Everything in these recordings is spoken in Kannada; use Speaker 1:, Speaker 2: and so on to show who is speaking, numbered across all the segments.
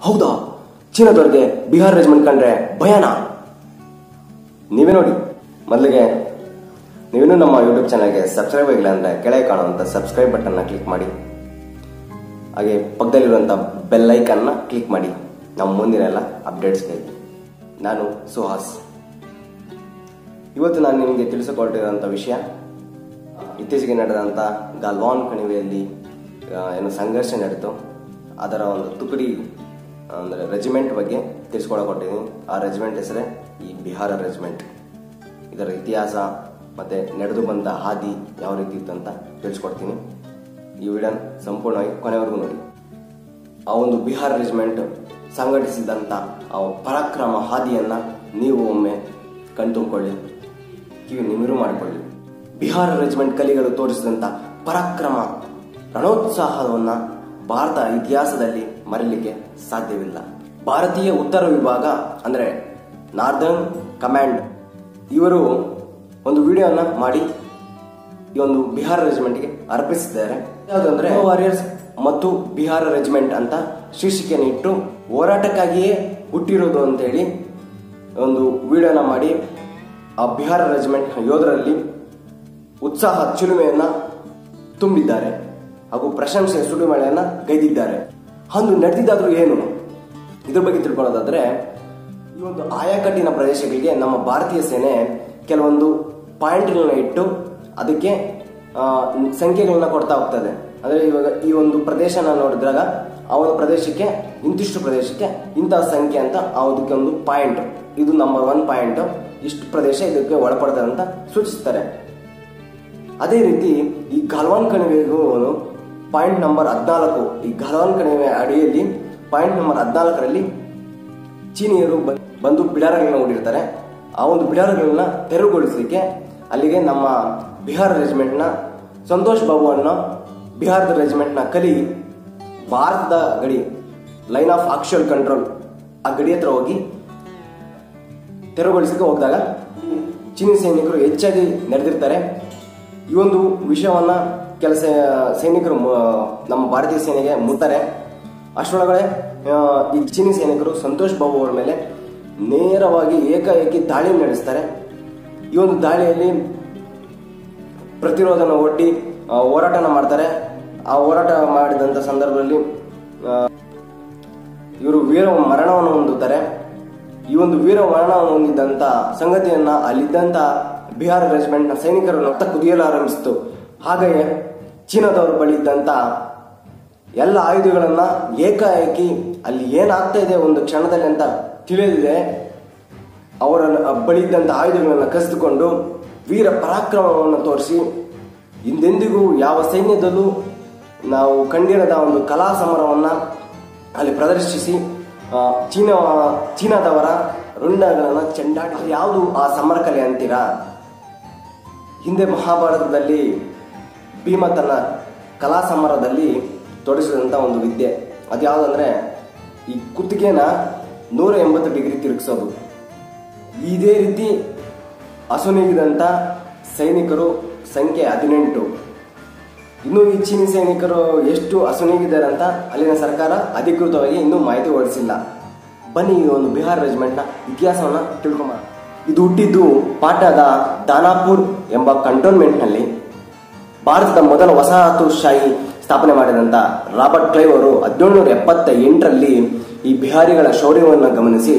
Speaker 1: ಹೌದಾ ಚೀನಾದವ್ರಿಗೆ ಬಿಹಾರ್ ರೆಜಿಮೆಂಟ್ ಕಂಡ್ರೆ ಭಯನಾ ನೀವೇ ನೋಡಿ ಮೊದಲಿಗೆ ನೀವಿನ್ನೂ ನಮ್ಮ ಯೂಟ್ಯೂಬ್ ಚಾನಲ್ಗೆ ಸಬ್ಸ್ಕ್ರೈಬ್ ಆಗಿಲ್ಲ ಅಂದರೆ ಕೆಳಗೆ ಕಾಣುವಂಥ ಸಬ್ಸ್ಕ್ರೈಬ್ ಬಟನ್ನ ಕ್ಲಿಕ್ ಮಾಡಿ ಹಾಗೆ ಪಕ್ಕದಲ್ಲಿರುವಂಥ ಬೆಲ್ ಐಕನ್ನ ಕ್ಲಿಕ್ ಮಾಡಿ ನಮ್ಮ ಮುಂದಿನ ಎಲ್ಲ ಅಪ್ಡೇಟ್ಸ್ಗಾಗಿ ನಾನು ಸುಹಾಸ್ ಇವತ್ತು ನಾನು ನಿಮಗೆ ತಿಳಿಸಿಕೊಟ್ಟಿರುವಂಥ ವಿಷಯ ಇತ್ತೀಚೆಗೆ ನಡೆದಂಥ ಗಲ್ವಾನ್ ಕಣಿವೆಯಲ್ಲಿ ಆ, ಏನು ಸಂಘರ್ಷ ನಡೆಯಿತು ಅದರ ಒಂದು ತುಕಡಿ ಅಂದರೆ ರೆಜಿಮೆಂಟ್ ಬಗ್ಗೆ ತಿಳಿಸ್ಕೊಡಕೊಟ್ಟಿದ್ದೀನಿ ಆ ರೆಜಿಮೆಂಟ್ ಹೆಸರೇ ಈ ಬಿಹಾರ ರೆಜಿಮೆಂಟ್ ಇದರ ಇತಿಹಾಸ ಮತ್ತು ನಡೆದು ಬಂದ ಹಾದಿ ಯಾವ ರೀತಿ ಇತ್ತು ಅಂತ ತಿಳಿಸ್ಕೊಡ್ತೀನಿ ಈ ವಿಡಿಯೋನ ಸಂಪೂರ್ಣವಾಗಿ ಕೊನೆವರೆಗೂ ನೋಡಿ ಆ ಒಂದು ಬಿಹಾರ ರೆಜಿಮೆಂಟ್ ಸಂಘಟಿಸಿದಂಥ ಆ ಪರಾಕ್ರಮ ಹಾದಿಯನ್ನು ನೀವು ಒಮ್ಮೆ ಕಣ್ತುಂಬಿಕೊಳ್ಳಿ ಕಿವಿ ನಿಮಿರು ಮಾಡಿಕೊಳ್ಳಿ ಬಿಹಾರ ರೆಜಿಮೆಂಟ್ ಕಲಿಗಳು ತೋರಿಸಿದಂಥ ಪರಾಕ್ರಮ ರಣೋತ್ಸಾಹವನ್ನ ಭಾರತ ಇತಿಹಾಸದಲ್ಲಿ ಮರೀಲಿಕ್ಕೆ ಸಾಧ್ಯವಿಲ್ಲ ಭಾರತೀಯ ಉತ್ತರ ವಿಭಾಗ ಅಂದ್ರೆ ನಾರ್ದರ್ನ್ ಕಮಾಂಡ್ ಇವರು ಒಂದು ವಿಡಿಯೋನ ಮಾಡಿ ಈ ಒಂದು ಬಿಹಾರ ರೆಜಿಮೆಂಟ್ಗೆ ಅರ್ಪಿಸಿದ್ದಾರೆ ಯಾವುದಂದ್ರೆ ವಾರಿಯರ್ಸ್ ಮತ್ತು ಬಿಹಾರ ರೆಜಿಮೆಂಟ್ ಅಂತ ಶೀರ್ಷಿಕೆಯನ್ನು ಇಟ್ಟು ಹೋರಾಟಕ್ಕಾಗಿಯೇ ಹುಟ್ಟಿರೋದು ಅಂತೇಳಿ ಒಂದು ವಿಡಿಯೋನ ಮಾಡಿ ಆ ಬಿಹಾರ ರೆಜಿಮೆಂಟ್ ಯೋಧರಲ್ಲಿ ಉತ್ಸಾಹ ಚಿಲುಮೆಯನ್ನ ತುಂಬಿದ್ದಾರೆ ಹಾಗೂ ಪ್ರಶಂಸೆ ಸುಡುಮಳೆಯನ್ನ ಗೈದಿದ್ದಾರೆ ಅಂದು ನಡೆದಿದ್ದಾದ್ರೂ ಏನು ಇದ್ರ ಬಗ್ಗೆ ತಿಳ್ಕೊಳ್ಳೋದಾದ್ರೆ ಈ ಒಂದು ಆಯಾಕಟ್ಟಿನ ಪ್ರದೇಶಗಳಿಗೆ ನಮ್ಮ ಭಾರತೀಯ ಸೇನೆ ಕೆಲವೊಂದು ಪಾಯಿಂಟ್ಗಳನ್ನ ಇಟ್ಟು ಅದಕ್ಕೆ ಆ, ಸಂಖ್ಯೆಗಳನ್ನ ಕೊಡ್ತಾ ಹೋಗ್ತದೆ ಅಂದ್ರೆ ಇವಾಗ ಈ ಒಂದು ಪ್ರದೇಶನ ನೋಡಿದಾಗ ಆ ಒಂದು ಪ್ರದೇಶಕ್ಕೆ ಇಂತಿಷ್ಟು ಪ್ರದೇಶಕ್ಕೆ ಇಂತಹ ಸಂಖ್ಯೆ ಅಂತ ಆ ಅದಕ್ಕೆ ಒಂದು ಪಾಯಿಂಟ್ ಇದು ನಂಬರ್ ಒನ್ ಪಾಯಿಂಟ್ ಇಷ್ಟು ಪ್ರದೇಶ ಇದಕ್ಕೆ ಒಳಪಡ್ತದೆ ಅಂತ ಸೂಚಿಸ್ತಾರೆ ಅದೇ ರೀತಿ ಈ ಗಲ್ವಾನ್ ಕಣಿವೆಗೂ ಪಾಯಿಂಟ್ ನಂಬರ್ ಹದಿನಾಲ್ಕು ಈ ಗಲ್ವಾನ್ ಕಣಿವೆ ಅಡಿಯಲ್ಲಿ ಪಾಯಿಂಟ್ ನಂಬರ್ ಹದಿನಾಲ್ಕರಲ್ಲಿ ಚೀನಿಯರು ಬ- ಬಂದು ಬಿಡಾರಗಳನ್ನ ಹೂಡಿರ್ತಾರೆ ಆ ಒಂದು ಬಿಡಾರಗಳನ್ನ ತೆರವುಗೊಳಿಸಲಿಕ್ಕೆ ಅಲ್ಲಿಗೆ ನಮ್ಮ ಬಿಹಾರ ರೆಜಿಮೆಂಟ್ನ ಸಂತೋಷ್ ಬಾಬು ಅನ್ನೋ ಬಿಹಾರದ ರೆಜಿಮೆಂಟ್ನ ಕಲಿ ಭಾರತದ ಗಡಿ ಲೈನ್ ಆಫ್ ಆಕ್ಚುಯಲ್ ಕಂಟ್ರೋಲ್ ಆ ಗಡಿ ಹತ್ರ ಹೋಗಿ ತೆರವುಗೊಳಿಸಕ್ಕೆ ಹೋಗಿದಾಗ ಚೀನಿ ಸೈನಿಕರು ಹೆಚ್ಚಾಗಿ ನಡೆದಿರ್ತಾರೆ ಈ ಒಂದು ವಿಷಯವನ್ನ ಕೆಲ ಸೈ- ಸೈನಿಕರು ಮ- ನಮ್ಮ ಭಾರತೀಯ ಸೇನೆಗೆ ಮುತ್ತಾರೆ ಅಷ್ಟರೊಳಗಡೆ ಆ, ಈ ಚೀನಿ ಸೈನಿಕರು ಸಂತೋಷ್ ಬಾಬು ಅವರ ಮೇಲೆ ನೇರವಾಗಿ ಏಕಾಏಕಿ ದಾಳಿ ನಡೆಸ್ತಾರೆ ಈ ಒಂದು ದಾಳಿಯಲ್ಲಿ ಪ್ರತಿರೋಧನ ಒಡ್ಡಿ ಆ, ಹೋರಾಟನ ಮಾಡ್ತಾರೆ ಆ ಹೋರಾಟ ಮಾಡಿದಂಥ ಸಂದರ್ಭದಲ್ಲಿ ಆ, ಇವರು ವೀರ ಮರಣವನ್ನು ಹೊಂದುತ್ತಾರೆ ಈ ಒಂದು ವೀರ ಮರಣವನ್ನು ಹೊಂದಿದ್ದಂತ ಸಂಗತಿಯನ್ನ ಅಲ್ಲಿದ್ದಂತ ಬಿಹಾರ ರೆಜಿಮೆಂಟ್ನ ಸೈನಿಕರು ರಕ್ತ ಕುದಿಯಲು ಆರಂಭಿಸಿತು ಹಾಗೆಯೇ ಚೀನಾದವರು ಬಳಿ ಇದ್ದಂತ ಎಲ್ಲ ಆಯುಧಗಳನ್ನ ಏಕಾಏಕಿ ಅಲ್ಲಿ ಏನಾಗ್ತಾ ಇದೆ ಒಂದು ಕ್ಷಣದಲ್ಲಿ ಅಂತ ತಿಳಿದಿದೆ ಅವರ ಬಳಿ ಇದ್ದಂತ ಆಯುಧಗಳನ್ನು ಕಸಿದುಕೊಂಡು ವೀರ ಪರಾಕ್ರಮವನ್ನು ತೋರಿಸಿ ಹಿಂದೆಂದಿಗೂ ಯಾವ ಸೈನ್ಯದಲ್ಲೂ ನಾವು ಕಂಡಿರದ ಒಂದು ಕಲಾ ಸಮರವನ್ನ ಅಲ್ಲಿ ಪ್ರದರ್ಶಿಸಿ ಆ, ಚೀನಾ ಚೀನಾದವರ ರುಂಡಗಳನ್ನು ಚೆಂಡಾಡಿ ಯಾವುದು ಆ ಸಮರ ಕಲೆ ಅಂತೀರಾ ಹಿಂದೆ ಮಹಾಭಾರತದಲ್ಲಿ ಭೀಮ ತನ್ನ ಕಲಾ ಸಮರದಲ್ಲಿ ತೊಡಗಿಸಿದಂಥ ಒಂದು ವಿದ್ಯೆ ಅದ್ಯಾವುದಂದ್ರೆ ಈ ಕುತ್ತಿಗೆನ ನೂರ ಎಂಬತ್ತು ಡಿಗ್ರಿ ತಿರುಗಿಸೋದು ಇದೇ ರೀತಿ ಅಸುನೀಗಿದಂಥ ಸೈನಿಕರು ಸಂಖ್ಯೆ ಹದಿನೆಂಟು ಇನ್ನು ಈ ಚೀನಿ ಸೈನಿಕರು ಎಷ್ಟು ಅಸುನೀಗಿದ್ದಾರೆ ಅಂತ ಅಲ್ಲಿನ ಸರ್ಕಾರ ಅಧಿಕೃತವಾಗಿ ಇನ್ನೂ ಮಾಹಿತಿ ಹೊರಡಿಸಿಲ್ಲ ಬನ್ನಿ ಈ ಒಂದು ಬಿಹಾರ್ ರೆಜಿಮೆಂಟ್ನ ಇತಿಹಾಸವನ್ನ ತಿಳ್ಕೊಂಬ ಇದು ಹುಟ್ಟಿದ್ದು ಪಾಟ್ನಾದ ದಾನಾಪುರ್ ಎಂಬ ಕಂಟೋನ್ಮೆಂಟ್ನಲ್ಲಿ ಭಾರತದ ಮೊದಲ ವಸಾಹತುಶಾಹಿ ಸ್ಥಾಪನೆ ಮಾಡಿದಂಥ ರಾಬರ್ಟ್ ಕ್ಲೈವ್ ಅವರು ಹದಿನೇಳುನೂರ ಎಪ್ಪತ್ತ ಎಂಟರಲ್ಲಿ ಈ ಬಿಹಾರಿಗಳ ಶೌರ್ಯವನ್ನು ಗಮನಿಸಿ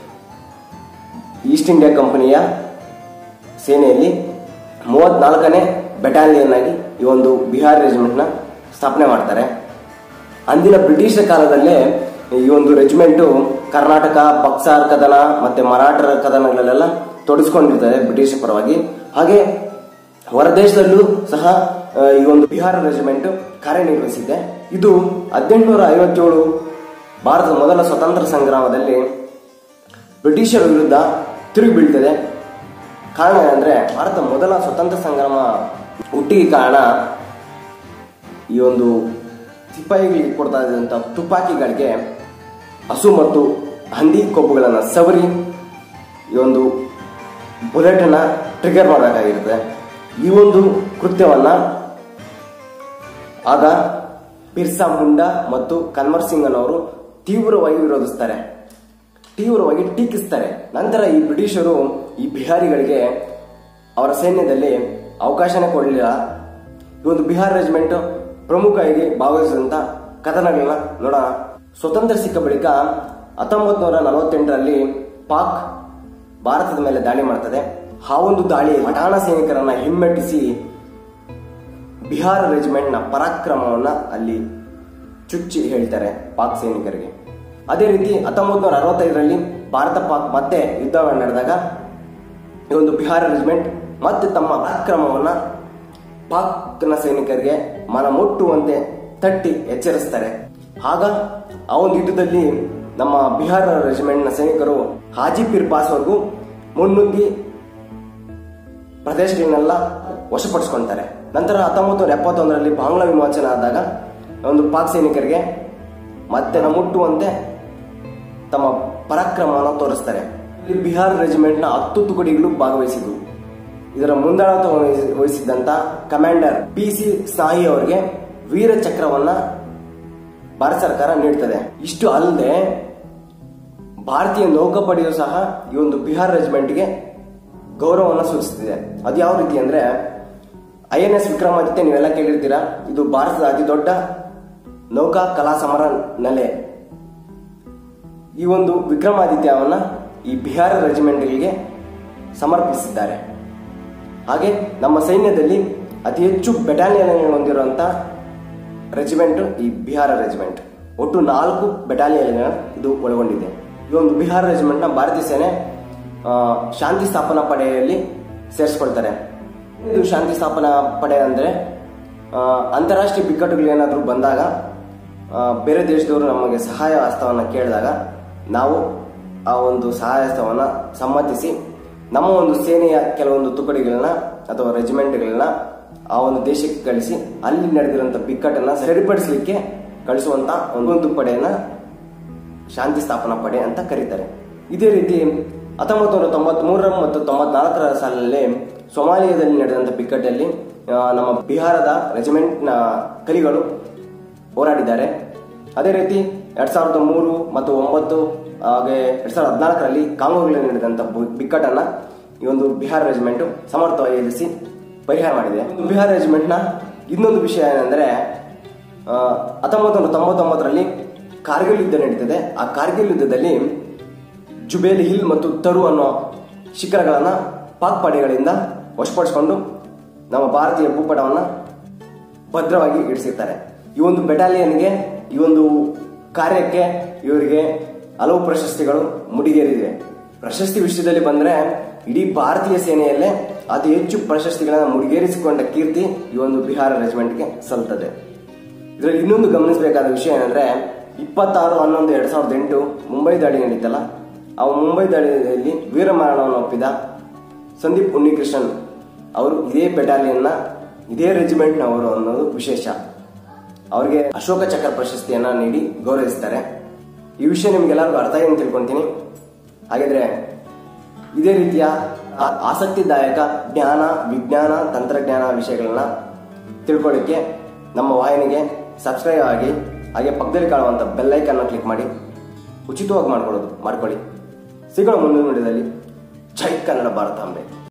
Speaker 1: ಈಸ್ಟ್ ಇಂಡಿಯಾ ಕಂಪನಿಯ ಸೇನೆಯಲ್ಲಿ ಮೂವತ್ನಾಲ್ಕನೇ ಬೆಟಾಲಿಯನ್ ಆಗಿ ಈ ಒಂದು ಬಿಹಾರ್ ರೆಜಿಮೆಂಟ್ನ ಸ್ಥಾಪನೆ ಮಾಡ್ತಾರೆ ಅಂದಿನ ಬ್ರಿಟಿಷರ ಕಾಲದಲ್ಲೇ ಈ ಒಂದು ರೆಜಿಮೆಂಟು ಕರ್ನಾಟಕ ಬಕ್ಸಾರ್ ಕದನ ಮತ್ತೆ ಮರಾಠರ ಕದನಗಳಲ್ಲೆಲ್ಲ ತೊಡಗಿಸ್ಕೊಂಡಿರ್ತದೆ ಬ್ರಿಟಿಷ್ ಪರವಾಗಿ ಹಾಗೆ ಹೊರದೇಶದಲ್ಲೂ ಸಹ ಆ, ಈ ಒಂದು ಬಿಹಾರ ರೆಜಿಮೆಂಟ್ ಕಾರ್ಯನಿರ್ವಹಿಸಿದೆ ಇದು ಹದಿನೆಂಟುನೂರ ಐವತ್ತೇಳು ಭಾರತದ ಮೊದಲ ಸ್ವತಂತ್ರ ಸಂಗ್ರಾಮದಲ್ಲಿ ಬ್ರಿಟಿಷರ ವಿರುದ್ಧ ತಿರುಗಿ ಬೀಳ್ತದೆ ಕಾರಣ ಏನಂದ್ರೆ ಭಾರತ ಮೊದಲ ಸ್ವತಂತ್ರ ಸಂಗ್ರಾಮ ಹುಟ್ಟಿಗೆ ಕಾರಣ ಈ ಒಂದು ಸಿಪಾಯಿಗಳಿಗೆ ಕೊಡ್ತಾ ಇದ್ದಂಥ ತುಪಾಕಿಗಳಿಗೆ ಹಸು ಮತ್ತು ಹಂದಿ ಕೊಬ್ಬುಗಳನ್ನು ಸವರಿ ಈ ಒಂದು ಬುಲೆಟನ್ನ ಟ್ರಿಗರ್ ಮಾಡಬೇಕಾಗಿರುತ್ತೆ ಈ ಒಂದು ಕೃತ್ಯವನ್ನ ಆಗ ಬಿರ್ಸಾ ಮುಂಡಾ ಮತ್ತು ಕನ್ವರ್ ಸಿಂಗ್ ಅನ್ನೋರು ತೀವ್ರವಾಗಿ ವಿರೋಧಿಸ್ತಾರೆ ತೀವ್ರವಾಗಿ ಟೀಕಿಸ್ತಾರೆ ನಂತರ ಈ ಬ್ರಿಟಿಷರು ಈ ಬಿಹಾರಿಗಳಿಗೆ ಅವರ ಸೈನ್ಯದಲ್ಲಿ ಅವಕಾಶನೇ ಕೊಡಲಿಲ್ಲ ಈ ಒಂದು ಬಿಹಾರ್ ರೆಜಿಮೆಂಟ್ ಪ್ರಮುಖವಾಗಿ ಭಾಗವಹಿಸಿದಂತ ಕಥನಗಳನ್ನ ನೋಡೋಣ ಸ್ವತಂತ್ರ ಸಿಕ್ಕ ಬಳಿಕ ಹತ್ತೊಂಬತ್ ನೂರ ನಲವತ್ತೆಂಟರಲ್ಲಿ ಪಾಕ್ ಭಾರತದ ಮೇಲೆ ದಾಳಿ ಮಾಡ್ತದೆ ಆ ಒಂದು ದಾಳಿ ಪಠಾಣ ಸೈನಿಕರನ್ನ ಹಿಮ್ಮೆಟ್ಟಿಸಿ ಬಿಹಾರ ರೆಜಿಮೆಂಟ್ನ ಪರಾಕ್ರಮವನ್ನ ಅಲ್ಲಿ ಚುಚ್ಚಿ ಹೇಳ್ತಾರೆ ಪಾಕ್ ಸೈನಿಕರಿಗೆ ಅದೇ ರೀತಿ ಹತ್ತೊಂಬತ್ ನೂರ ಅರವತ್ತೈದರಲ್ಲಿ ಭಾರತ ಪಾಕ್ ಮತ್ತೆ ಯುದ್ಧ ನಡೆದಾಗ ಈ ಒಂದು ಬಿಹಾರ ರೆಜಿಮೆಂಟ್ ಮತ್ತೆ ತಮ್ಮ ಪರಾಕ್ರಮವನ್ನ ಪಾಕ್ನ ಸೈನಿಕರಿಗೆ ಮನ ಮುಟ್ಟುವಂತೆ ತಟ್ಟಿ ಎಚ್ಚರಿಸ್ತಾರೆ ಆಗ ಆ ಒಂದು ಯುದ್ಧದಲ್ಲಿ ನಮ್ಮ ಬಿಹಾರ ರೆಜಿಮೆಂಟ್ನ ಸೈನಿಕರು ಹಾಜಿಪೀರ್ ಪಾಸ್ವರೆಗೂ ಮುನ್ನುಗ್ಗಿ ಪ್ರದೇಶಗಳನ್ನೆಲ್ಲ ವಶಪಡಿಸ್ಕೊಂತಾರೆ ನಂತರ ಹತ್ತೊಂಬತ್ತು ನೂರ ಎಪ್ಪತ್ತೊಂದರಲ್ಲಿ ಬಾಂಗ್ಲಾ ವಿಮೋಚನೆ ಆದಾಗ ಒಂದು ಪಾಕ್ ಸೈನಿಕರಿಗೆ ಮತ್ತೆ ಮುಟ್ಟುವಂತೆ ತಮ್ಮ ಪರಾಕ್ರಮವನ್ನು ತೋರಿಸ್ತಾರೆ ಇಲ್ಲಿ ಬಿಹಾರ್ ರೆಜಿಮೆಂಟ್ನ ಹತ್ತು ತುಕಡಿಗಳು ಭಾಗವಹಿಸಿದ್ವು ಇದರ ಮುಂದಾಳತ್ವ ವಹಿಸಿ- ವಹಿಸಿದ್ದಂತ ಕಮಾಂಡರ್ ಪಿ ಸಿ ಸ್ನಾಯಿ ಅವರಿಗೆ ವೀರ ಚಕ್ರವನ್ನ ಭಾರತ ಸರ್ಕಾರ ನೀಡ್ತದೆ ಇಷ್ಟು ಅಲ್ಲದೆ ಭಾರತೀಯ ನೌಕಾಪಡೆಯು ಸಹ ಈ ಒಂದು ಬಿಹಾರ್ ರೆಜಿಮೆಂಟ್ಗೆ ಗೌರವವನ್ನು ಸೂಚಿಸುತ್ತಿದೆ ಅದು ಯಾವ ರೀತಿ ಅಂದ್ರೆ ಐ ಎನ್ ಎಸ್ ವಿಕ್ರಮಾದಿತ್ಯ ನೀವೆಲ್ಲ ಕೇಳಿರ್ತೀರಾ ಇದು ಭಾರತದ ಅತಿ ದೊಡ್ಡ ನೌಕಾ ಕಲಾ ಸಮರ ನೆಲೆ ಈ ಒಂದು ವಿಕ್ರಮಾದಿತ್ಯವನ್ನ ಈ ಬಿಹಾರ ರೆಜಿಮೆಂಟ್ಗಳಿಗೆ ಸಮರ್ಪಿಸಿದ್ದಾರೆ ಹಾಗೆ ನಮ್ಮ ಸೈನ್ಯದಲ್ಲಿ ಅತಿ ಹೆಚ್ಚು ಬೆಟಾಲಿಯನ್ ಹೊಂದಿರುವಂತ ರೆಜಿಮೆಂಟ್ ಈ ಬಿಹಾರ ರೆಜಿಮೆಂಟ್ ಒಟ್ಟು ನಾಲ್ಕು ಬೆಟಾಲಿಯನ್ ಇದು ಒಳಗೊಂಡಿದೆ ಈ ಒಂದು ಬಿಹಾರ ರೆಜಿಮೆಂಟ್ ನ ಭಾರತೀಯ ಸೇನೆ ಆ, ಶಾಂತಿ ಸ್ಥಾಪನಾ ಪಡೆಯಲ್ಲಿ ಸೇರಿಸ್ಕೊಳ್ತಾರೆ ಇದು ಶಾಂತಿ ಸ್ಥಾಪನಾ ಪಡೆ ಅಂದ್ರೆ ಆ, ಅಂತಾರಾಷ್ಟ್ರೀಯ ಬಿಕ್ಕಟ್ಟುಗಳು ಏನಾದರೂ ಬಂದಾಗ ಆ, ಬೇರೆ ದೇಶದವರು ನಮಗೆ ಸಹಾಯ ಹಸ್ತವನ್ನು ಕೇಳಿದಾಗ ನಾವು ಆ ಒಂದು ಸಹಾಯ ಹಸ್ತವನ್ನು ಸಮ್ಮತಿಸಿ ನಮ್ಮ ಒಂದು ಸೇನೆಯ ಕೆಲವೊಂದು ತುಕಡಿಗಳನ್ನ ಅಥವಾ ರೆಜಿಮೆಂಟ್ಗಳನ್ನ ಆ ಒಂದು ದೇಶಕ್ಕೆ ಕಳಿಸಿ ಅಲ್ಲಿ ನಡೆದಿರುವಂತ ಬಿಕ್ಕಟ್ಟನ್ನ ಸರಿಪಡಿಸಲಿಕ್ಕೆ ಕಳಿಸುವಂತ ಒಂದೊಂದು ಪಡೆಯನ್ನ ಶಾಂತಿ ಸ್ಥಾಪನಾ ಪಡೆ ಅಂತ ಕರೀತಾರೆ ಇದೇ ರೀತಿ ಹತ್ತೊಂಬತ್ತು ನೂರ ತೊಂಬತ್ ಮೂರರ ಮತ್ತು ತೊಂಬತ್ನಾಲ್ಕರ ಸಾಲಿನಲ್ಲಿ ಸೊಮಾಲಿಯಾದಲ್ಲಿ ನಡೆದಂತ ಬಿಕ್ಕಟ್ಟಲ್ಲಿ ಆ, ನಮ್ಮ ಬಿಹಾರದ ರೆಜಿಮೆಂಟ್ನ ಕಲಿಗಳು ಹೋರಾಡಿದ್ದಾರೆ ಅದೇ ರೀತಿ ಎರಡ್ ಸಾವಿರದ ಮೂರು ಮತ್ತು ಒಂಬತ್ತು ಹಾಗೆ ಎರಡ್ ಸಾವಿರದ ಹದಿನಾಲ್ಕರಲ್ಲಿ ಕಾಂಗೋಗಳಲ್ಲಿ ನಡೆದಂತ ಬು- ಬಿಕ್ಕಟ್ಟನ್ನ ಈ ಒಂದು ಬಿಹಾರ ರೆಜಿಮೆಂಟ್ ಸಮರ್ಥವಾಗಿ ಎದುರಿಸಿ ಪರಿಹಾರ ಮಾಡಿದೆ ಒಂದು ಬಿಹಾರ ರೆಜಿಮೆಂಟ್ನ ಇನ್ನೊಂದು ವಿಷಯ ಏನಂದ್ರೆ ಆ, ಹತ್ತೊಂಬತ್ತು ನೂರ ತೊಂಬತ್ತೊಂಬತ್ತರಲ್ಲಿ ಕಾರ್ಗಿಲ್ ಯುದ್ಧ ನಡೀತದೆ ಆ ಕಾರ್ಗಿಲ್ ಯುದ್ಧದಲ್ಲಿ ಜುಬೇಲಿ ಹಿಲ್ ಮತ್ತು ತರು ಅನ್ನೋ ಶಿಖರಗಳನ್ನ ಪಾಕ್ ಪಡೆಗಳಿಂದ ವಶಪಡಿಸಿಕೊಂಡು ನಮ್ಮ ಭಾರತೀಯ ಭೂಪಟವನ್ನ ಭದ್ರವಾಗಿ ಇಡಿಸಿರ್ತಾರೆ ಈ ಒಂದು ಬೆಟಾಲಿಯನ್ಗೆ ಈ ಒಂದು ಕಾರ್ಯಕ್ಕೆ ಇವರಿಗೆ ಹಲವು ಪ್ರಶಸ್ತಿಗಳು ಮುಡಿಗೇರಿವೆ ಪ್ರಶಸ್ತಿ ವಿಷಯದಲ್ಲಿ ಬಂದ್ರೆ ಇಡೀ ಭಾರತೀಯ ಸೇನೆಯಲ್ಲೇ ಅತಿ ಹೆಚ್ಚು ಪ್ರಶಸ್ತಿಗಳನ್ನು ಮುಡಿಗೇರಿಸಿಕೊಂಡ ಕೀರ್ತಿ ಈ ಒಂದು ಬಿಹಾರ ರೆಜಿಮೆಂಟ್ಗೆ ಸಲ್ತದೆ ಇದರಲ್ಲಿ ಇನ್ನೊಂದು ಗಮನಿಸಬೇಕಾದ ವಿಷಯ ಏನಂದ್ರೆ ಇಪ್ಪತ್ತಾರು ಹನ್ನೊಂದು ಎರಡ್ ಸಾವಿರದ ಎಂಟು ಮುಂಬೈ ದಾಳಿ ನಡೀತಲ್ಲ ಆ ಮುಂಬೈ ದಾಳಿಯಲ್ಲಿ ವೀರಮರಣವನ್ನು ಒಪ್ಪಿದ ಸಂದೀಪ್ ಉನ್ನಿಕೃಷ್ಣನ್ ಅವರು ಇದೇ ಬೆಟಾಲಿಯನ್ನ ಇದೇ ರೆಜಿಮೆಂಟ್ನವರು ಅನ್ನೋದು ವಿಶೇಷ ಅವರಿಗೆ ಅಶೋಕ ಚಕ್ರ ಪ್ರಶಸ್ತಿಯನ್ನ ನೀಡಿ ಗೌರವಿಸ್ತಾರೆ ಈ ವಿಷಯ ನಿಮ್ಗೆಲ್ಲರಿಗೂ ಅರ್ಥ ಆಗಿದೆ ಅಂತ ತಿಳ್ಕೊಂತೀನಿ ಹಾಗಿದ್ರೆ ಇದೇ ರೀತಿಯ ಆ- ಆಸಕ್ತಿದಾಯಕ ಜ್ಞಾನ ವಿಜ್ಞಾನ ತಂತ್ರಜ್ಞಾನ ವಿಷಯಗಳನ್ನ ತಿಳ್ಕೊಳ್ಳಿಕ್ಕೆ ನಮ್ಮ ವಾಹಿನಿಗೆ ಸಬ್ಸ್ಕ್ರೈಬ್ ಆಗಿ ಹಾಗೆ ಪಕ್ಕದಲ್ಲಿ ಕಾಣುವಂಥ ಬೆಲ್ಲೈಕನ್ನ ಕ್ಲಿಕ್ ಮಾಡಿ ಉಚಿತವಾಗಿ ಮಾಡ್ಕೊಳ್ಳೋದು ಮಾಡ್ಕೊಳ್ಳಿ ಸಿಗೋಣ ಮುಂದಿನ ವಿಡಿಯೋದಲ್ಲಿ ಜೈ ಕನ್ನಡ ಭಾರತಾಂಬೆ